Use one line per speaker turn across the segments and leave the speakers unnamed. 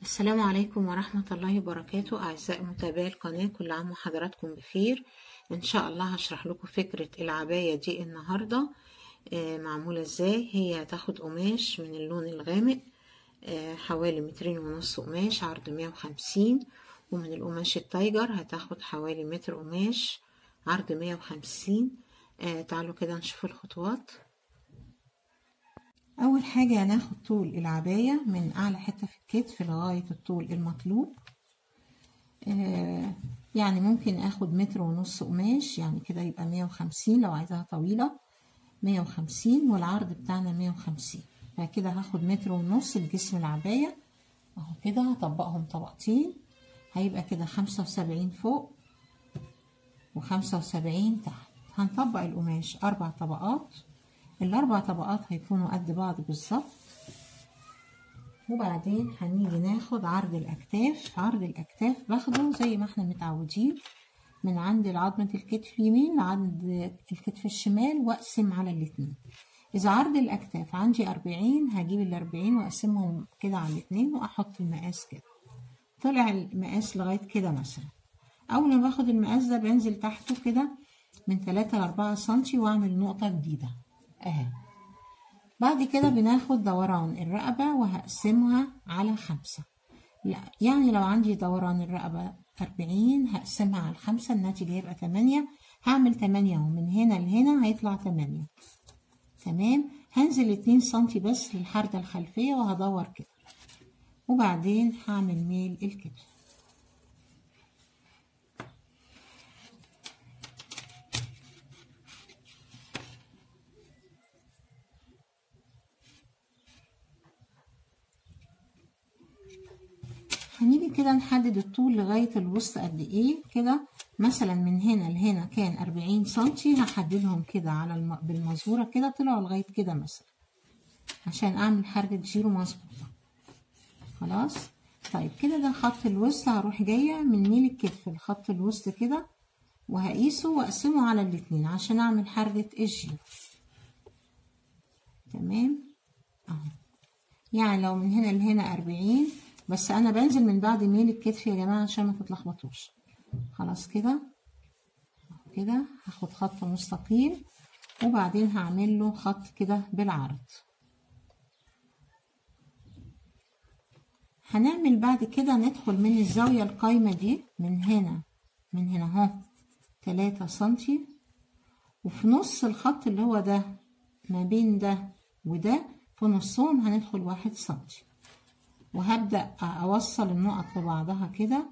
السلام عليكم ورحمة الله وبركاته أعزائي متابعي القناة كل عام وحضراتكم بخير إن شاء الله هشرح لكم فكرة العباية دي النهاردة آه، معمولة إزاي هي هتاخد قماش من اللون الغامق آه، حوالي مترين ونص قماش عرض مية وخمسين ومن القماش التايجر هتاخد حوالي متر قماش عرض مية وخمسين آه، تعالوا كده نشوف الخطوات اول حاجه هناخد طول العبايه من اعلى حته في الكتف لغايه الطول المطلوب آه يعني ممكن اخد متر ونص قماش يعني كده يبقى مية وخمسين لو عايزاها طويله مية وخمسين والعرض بتاعنا مية وخمسين فكده هاخد متر ونص لجسم العبايه اهو كده هطبقهم طبقتين هيبقى كده خمسة وسبعين فوق وخمسة وسبعين تحت هنطبق القماش اربع طبقات الاربع طبقات هيكونوا قد بعض بالظبط وبعدين هنيجي ناخد عرض الاكتاف عرض الاكتاف باخده زي ما احنا متعودين من عند عظمة الكتف اليمين لعند الكتف الشمال واقسم على الاتنين اذا عرض الاكتاف عندي اربعين هجيب الاربعين واقسمهم كده على الاتنين واحط المقاس كده طلع المقاس لغاية كده مثلا اول ما باخد المقاس ده بنزل تحته كده من تلاتة لأربعة سنتي واعمل نقطة جديدة اهي بعد كده بناخد دوران الرقبة وهقسمها على خمسة لا يعني لو عندي دوران الرقبة أربعين هقسمها على خمسة الناتج هيبقى تمانية هعمل تمانية ومن هنا لهنا هيطلع تمانية تمام هنزل اتنين سنتي بس للحردة الخلفية وهدور كده وبعدين هعمل ميل الكتف هنيجي كده نحدد الطول لغاية الوسط قد ايه كده مثلا من هنا لهنا كان أربعين سنتي هحددهم كده على الم... بالمزورة كده طلعوا لغاية كده مثلا عشان أعمل حركة جيرو مظبوطة خلاص طيب كده ده خط الوسط هروح جاية من ميل الكتف لخط الوسط كده وهقيسه وأقسمه على الاتنين عشان أعمل حركة الجيرو تمام اهو يعني لو من هنا لهنا أربعين بس انا بنزل من بعد ميل الكتف يا جماعه عشان ما تتلخبطوش خلاص كده كده هاخد خط مستقيم وبعدين هعمل له خط كده بالعرض هنعمل بعد كده ندخل من الزاوية القايمة دي من هنا من هنا اهو تلاتة سنتي وفي نص الخط اللي هو ده ما بين ده وده في نصهم هندخل واحد سنتي وهبدأ أوصل النقط ببعضها كده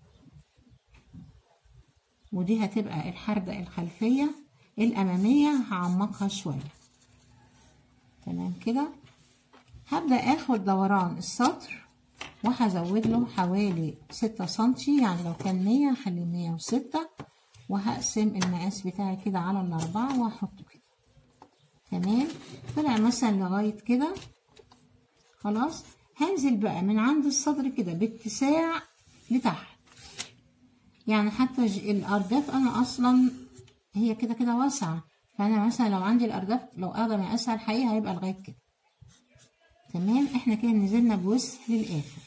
ودي هتبقى الحردة الخلفية الأمامية هعمقها شوية تمام كده هبدأ اخد دوران السطر وهزود له حوالي ستة سنتي يعني لو كان مية هخليه مية وستة وهقسم المقاس بتاعي كده على الأربعة وهحطه كده تمام طلع مثلا لغاية كده خلاص هنزل بقى من عند الصدر كده باتساع لتحت يعني حتى الأرداف أنا أصلا هي كده كده واسعة فأنا مثلا لو عندي الأرداف لو أقدر أقاسها الحقيقة هيبقى لغاية كده تمام احنا كده نزلنا بوسع للآخر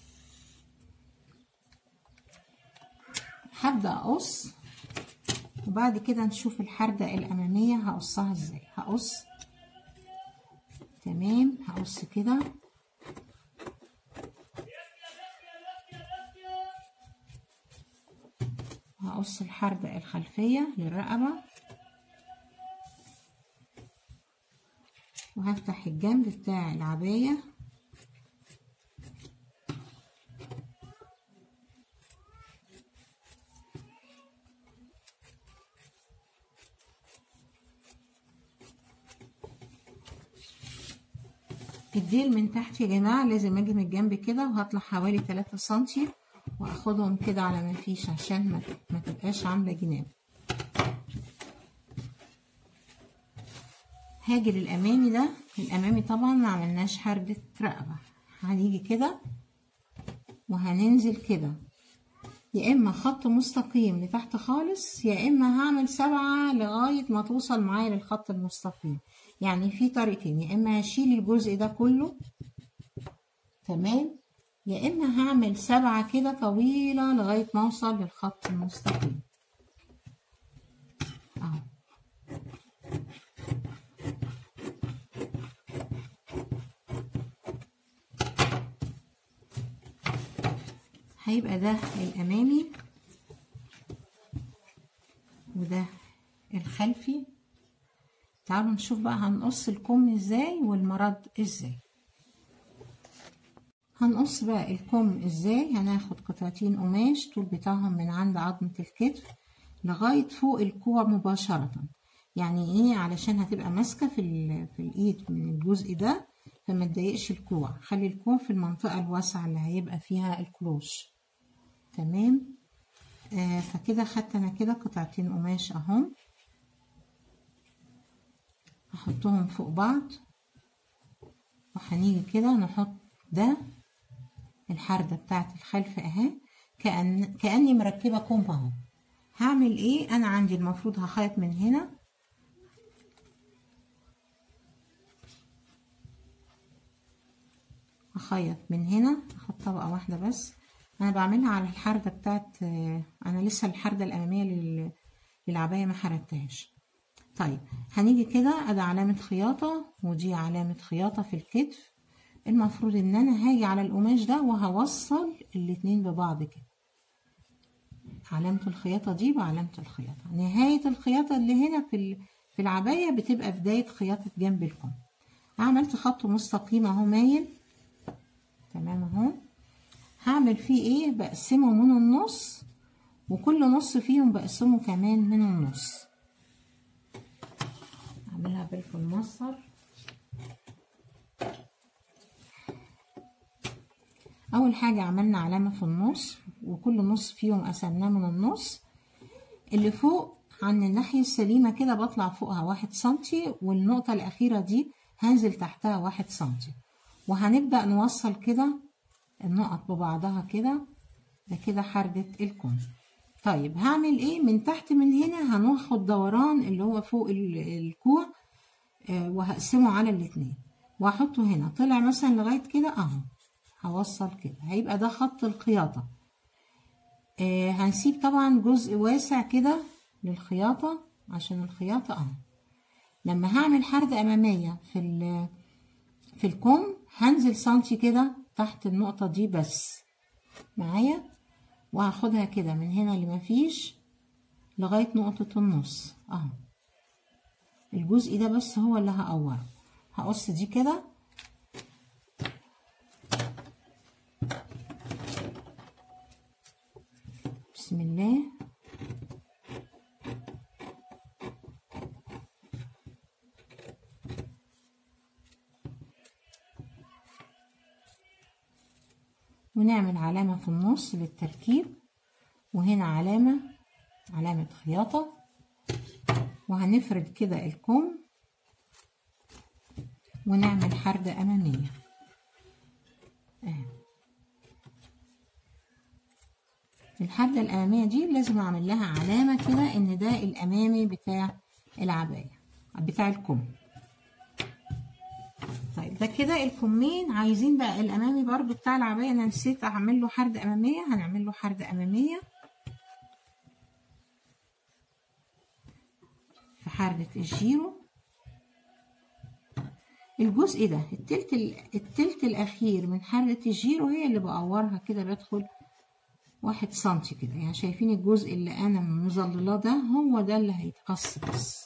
هبدأ أقص وبعد كده نشوف الحردة الأمامية هقصها ازاي هقص تمام هقص كده هقص الحردة الخلفية للرقبة وهفتح الجنب بتاع العباية الديل من تحت يا جماعة لازم اجي من الجنب كده وهطلع حوالي تلاتة سنتي واخدهم كده على ما فيش عشان ما, ما تبقاش عاملة جناب هاجي للامامي ده الامامي طبعا ما عملناش حردة رقبة هنيجي كده وهننزل كده يا اما خط مستقيم لتحت خالص يا اما هعمل سبعة لغاية ما توصل معايا للخط المستقيم يعني في طريقتين يا اما هشيل الجزء ده كله تمام يا اما هعمل سبعة كده طويلة لغاية ما اوصل للخط المستقيم اهو هيبقى ده الامامي وده الخلفي تعالوا نشوف بقى هنقص الكم ازاي والمرض ازاي هنقص بقى الكم ازاي هناخد قطعتين قماش طول بتاعهم من عند عظمة الكتف لغاية فوق الكوع مباشرة يعني ايه علشان هتبقى ماسكة في, في الايد من الجزء ده فما تضايقش الكوع خلي الكوع في المنطقة الواسعة اللي هيبقى فيها الكلوش تمام آه فكده خدت انا كده قطعتين قماش اهم احطهم فوق بعض وهنيجي كده نحط ده الحردة بتاعت الخلف اهي كأن كأني مركبة كوم اهو هعمل ايه انا عندي المفروض هخيط من هنا هخيط من هنا هاخد طبقة واحدة بس انا بعملها على الحردة بتاعت انا لسه الحردة الامامية للعباية ما حردتهاش طيب هنيجي كده ادي علامة خياطة ودي علامة خياطة في الكتف المفروض ان انا هاجي على القماش ده وهوصل الاتنين ببعض كده علامة الخياطة دي بعلامة الخياطة نهاية الخياطة اللي هنا في في العباية بتبقى بداية خياطة جنب الكم عملت خط مستقيم اهو مايل تمام اهو هعمل فيه ايه بقسمه من النص وكل نص فيهم بقسمه كمان من النص اعملها بالفلماستر اول حاجة عملنا علامة في النص وكل نص فيهم قسمناه من النص اللي فوق عن الناحية السليمة كده بطلع فوقها واحد سنتي والنقطة الأخيرة دي هنزل تحتها واحد سنتي وهنبدأ نوصل كده النقط ببعضها كده ده كده حردة الكم طيب هعمل ايه من تحت من هنا هناخد دوران اللي هو فوق الكوع آه وهقسمه على الاتنين وهحطه هنا طلع مثلا لغاية كده اهو هوصل كده هيبقى ده خط الخياطة آه هنسيب طبعا جزء واسع كده للخياطة عشان الخياطة اهو لما هعمل حردة أمامية في في الكم هنزل سنتي كده تحت النقطة دي بس معايا وهاخدها كده من هنا اللي مفيش لغاية نقطة النص اهو الجزء ده بس هو اللي هقوره هقص دي كده بسم الله ونعمل علامة في النص للتركيب وهنا علامة علامة خياطة وهنفرد كده الكم ونعمل حردة أمامية آه. الحردة الأمامية دي لازم أعمل لها علامة كده إن ده الأمامي بتاع العباية بتاع الكم طيب ده كده الكمين عايزين بقى الامامي برضو بتاع العباية انا نسيت اعمل له حردة امامية هنعمل له حردة امامية في حردة الجيرو الجزء ده التلت التلت الاخير من حردة الجيرو هي اللي بقورها كده بدخل واحد سنتي كده يعني شايفين الجزء اللي انا مظللاه ده هو ده اللي هيتقص بس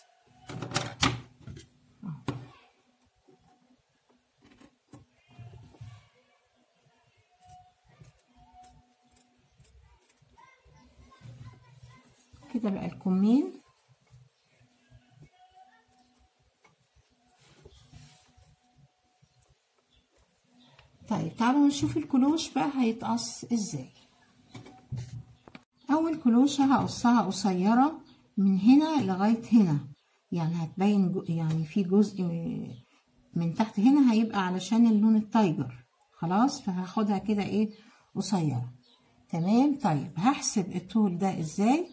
كده بقى الكمين طيب تعالوا نشوف الكلوش بقى هيتقص ازاي اول كلوشة هقصها قصيرة من هنا لغاية هنا يعني هتبين جو يعني في جزء من تحت هنا هيبقى علشان اللون التايجر خلاص فهاخدها كده ايه قصيرة تمام طيب هحسب الطول ده ازاي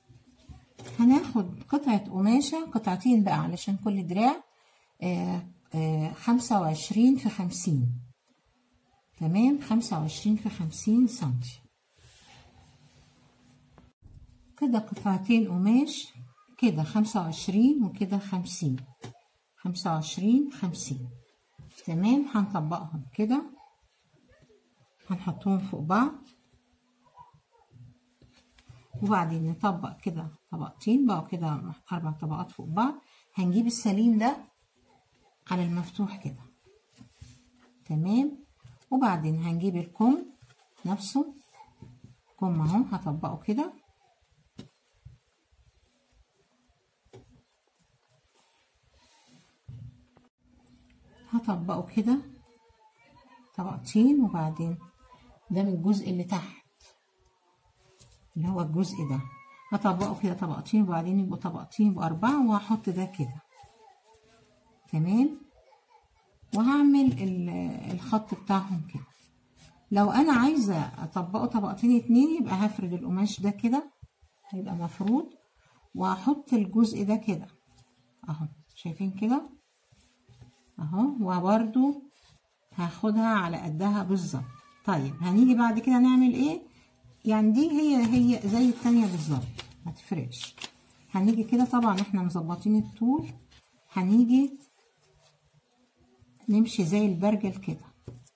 هناخد قطعة قماشة قطعتين بقى علشان كل دراع آه خمسة وعشرين في خمسين تمام خمسة وعشرين في خمسين سنتي كده قطعتين قماش كده خمسة وعشرين وكده خمسين خمسة وعشرين خمسين تمام هنطبقهم كده هنحطهم فوق بعض وبعدين نطبق كده طبقتين بقوا كده أربع طبقات فوق بعض هنجيب السليم ده على المفتوح كده تمام وبعدين هنجيب الكم نفسه كم اهو هطبقه كده هطبقه كده طبقتين وبعدين ده من الجزء اللي تحت اللي هو الجزء ده هطبقه كده طبقتين وبعدين يبقوا طبقتين يبقوا أربعة وهحط ده كده تمام وهعمل الخط بتاعهم كده لو أنا عايزة أطبقه طبقتين اتنين يبقى هفرد القماش ده كده هيبقى مفرود وهحط الجزء ده كده اهو شايفين كده اهو وبرده هاخدها على قدها بالظبط طيب هنيجي بعد كده نعمل ايه يعني دي هي هي زي التانية بالظبط ما تفرقش هنيجي كده طبعا احنا مظبطين الطول هنيجي نمشي زي البرجل كده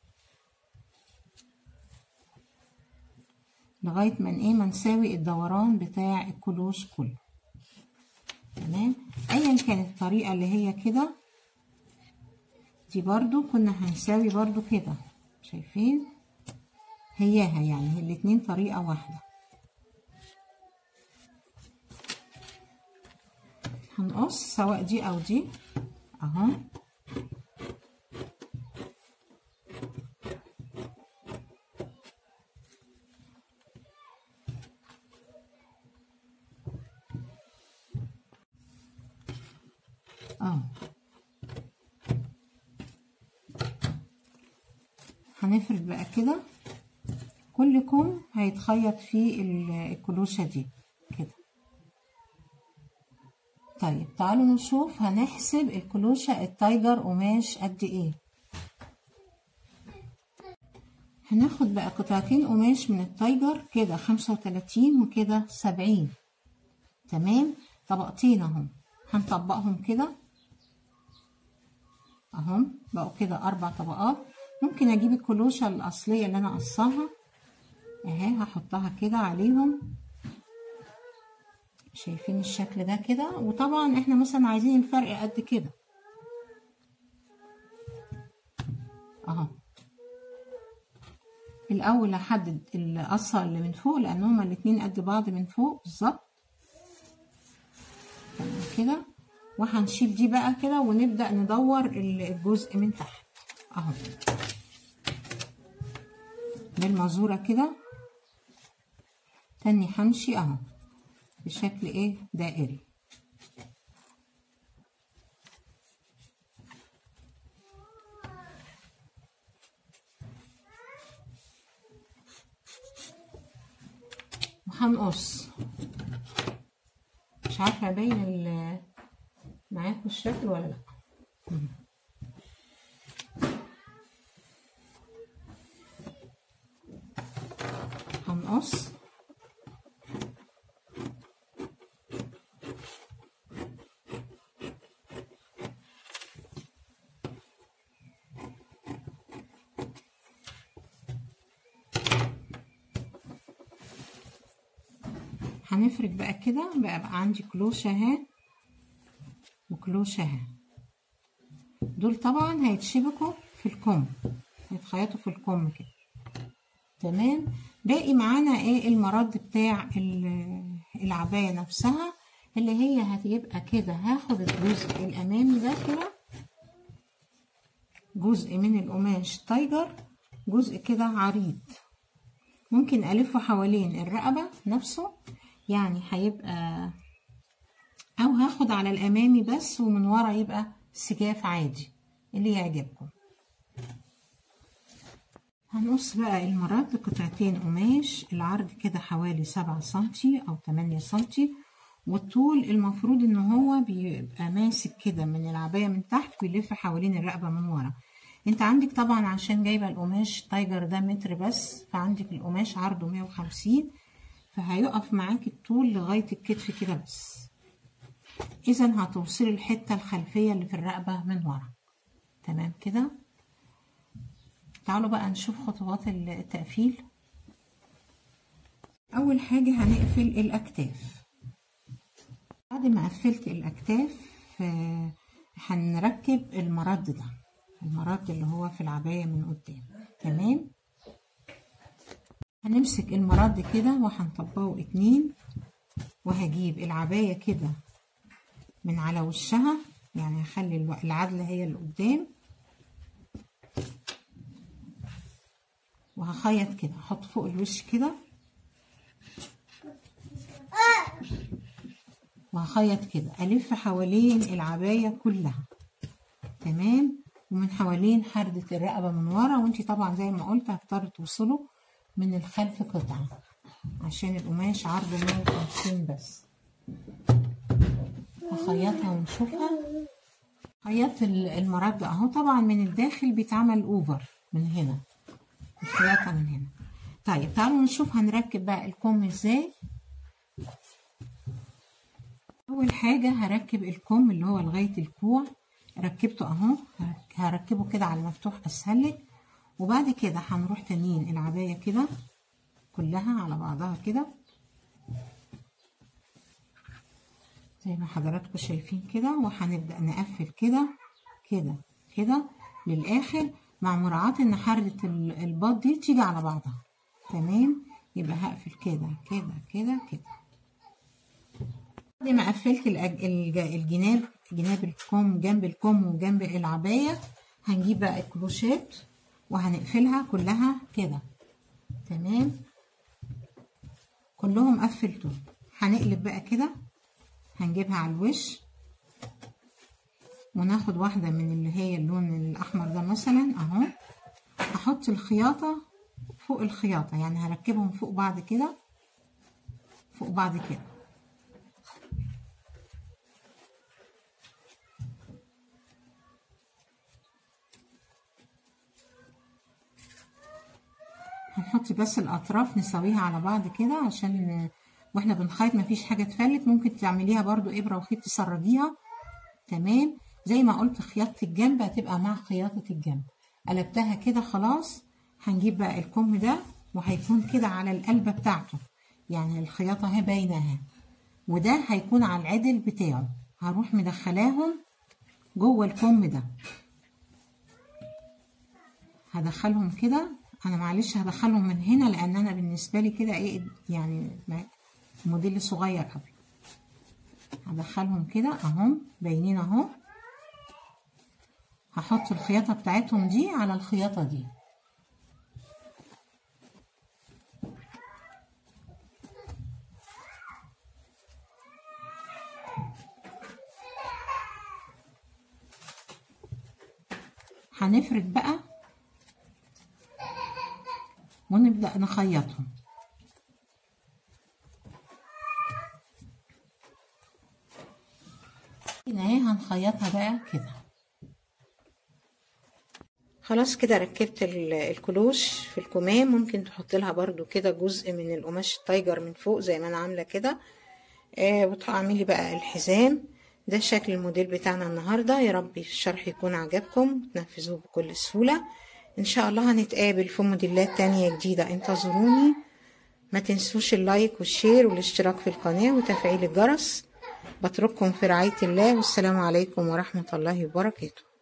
لغاية ما ايه ما نساوي الدوران بتاع الكلوش كله تمام ايا كانت الطريقة اللي هي كده دي برضو كنا هنساوي برضو كده شايفين هياها يعني الاتنين طريقة واحدة هنقص سواء دي او دي اهو اه هنفرد بقى كده كل كم هيتخيط فيه الكلوشة دي كده طيب تعالوا نشوف هنحسب الكلوشة التايجر قماش قد ايه هناخد بقى قطعتين قماش من التايجر كده خمسة وتلاتين وكده سبعين تمام طبقتين اهم هنطبقهم كده اهم بقوا كده اربع طبقات ممكن اجيب الكلوشة الاصلية اللي انا قصاها اهي هحطها كده عليهم شايفين الشكل ده كده وطبعا احنا مثلا عايزين الفرق قد كده اهو الاول احدد القصة اللي من فوق لان هما الاتنين قد بعض من فوق بالظبط تمام كده وهنشيل دي بقى كده ونبدأ ندور الجزء من تحت اهو بالمزورة كده تاني همشي اهو بشكل ايه دائري وهنقص مش عارفه ابين معاكم الشكل ولا لا هنقص هنفرد بقى كده بقى, بقى عندي كلوشة اهي وكلوشة اهي دول طبعا هيتشبكوا في الكم هيتخيطوا في الكم كده تمام باقي معانا ايه المرد بتاع العباية نفسها اللي هي هتبقى كده هاخد الجزء الامامي ده كده جزء من القماش تايجر جزء كده عريض ممكن الفه حوالين الرقبة نفسه يعني هيبقى او هاخد على الامامي بس ومن ورا يبقى سجاف عادي اللي يعجبكم هنقص بقى المرات لقطعتين قماش العرض كده حوالي سبعة سنتي او تمانية سنتي والطول المفروض ان هو بيبقى ماسك كده من العباية من تحت ويلف حوالين الرقبة من ورا انت عندك طبعا عشان جايبة القماش تايجر ده متر بس فعندك القماش عرضه 150 فهيقف معاك الطول لغاية الكتف كده بس اذا هتوصلي الحتة الخلفية اللي في الرقبة من ورا تمام كده تعالوا بقى نشوف خطوات التقفيل اول حاجة هنقفل الاكتاف بعد ما قفلت الاكتاف هنركب المرد ده المرد اللي هو في العباية من قدام تمام هنمسك المرد كده وهنطبقه اتنين وهجيب العباية كده من على وشها يعني هخلي العدلة هي اللي قدام وهخيط كده احط فوق الوش كده وهخيط كده الف حوالين العباية كلها تمام ومن حوالين حردة الرقبة من ورا وانتي طبعا زي ما قلت هتضطري توصله من الخلف قطعة عشان القماش عرضه 150 بس هخيطها ونشوفها خيطت المرد اهو طبعا من الداخل بيتعمل اوفر من هنا الخياطة من هنا طيب تعالوا نشوف هنركب بقى الكم ازاي اول حاجة هركب الكم اللي هو لغاية الكوع ركبته اهو هركبه كده على المفتوح اسهلك وبعد كده هنروح تانيين العباية كده كلها على بعضها كده زي ما حضراتكم شايفين كده وهنبدأ نقفل كده كده كده للآخر مع مراعاة ان حردة الباط دي تيجي على بعضها تمام يبقى هقفل كده كده كده كده بعد ما قفلت الجناب جناب الكم جنب الكم وجنب العباية هنجيب بقى الكروشات وهنقفلها كلها كده تمام كلهم قفلتهم هنقلب بقى كده هنجيبها على الوش وناخد واحدة من اللي هي اللون الأحمر ده مثلا أهو أحط الخياطة فوق الخياطة يعني هركبهم فوق بعض كده فوق بعض كده هنحط بس الأطراف نسويها على بعض كده عشان واحنا بنخيط مفيش حاجة تفلت ممكن تعمليها برضو إبرة وخيط تسرجيها تمام زي ما قلت خياطة الجنب هتبقى مع خياطة الجنب قلبتها كده خلاص هنجيب بقى الكم ده وهيكون كده على القلبة بتاعته يعني الخياطة اهي باينة اهي وده هيكون على العدل بتاعه هروح مدخلاهم جوه الكم ده هدخلهم كده انا معلش هدخلهم من هنا لان انا بالنسبه لي كده ايه يعني موديل صغير قوي هدخلهم كده اهم باينين اهو هحط الخياطه بتاعتهم دي على الخياطه دي هنفرد بقى ونبدأ نخيطهم هنا اهي هنخيطها بقى كده خلاص كده ركبت الكلوش في الكمام ممكن تحط لها برضو كده جزء من القماش التايجر من فوق زي ما انا عامله كده آه وتعملي بقى الحزام ده شكل الموديل بتاعنا النهارده يا رب الشرح يكون عجبكم تنفذوه بكل سهوله ان شاء الله هنتقابل في موديلات تانية جديدة انتظروني ما تنسوش اللايك والشير والاشتراك في القناة وتفعيل الجرس بترككم في رعاية الله والسلام عليكم ورحمة الله وبركاته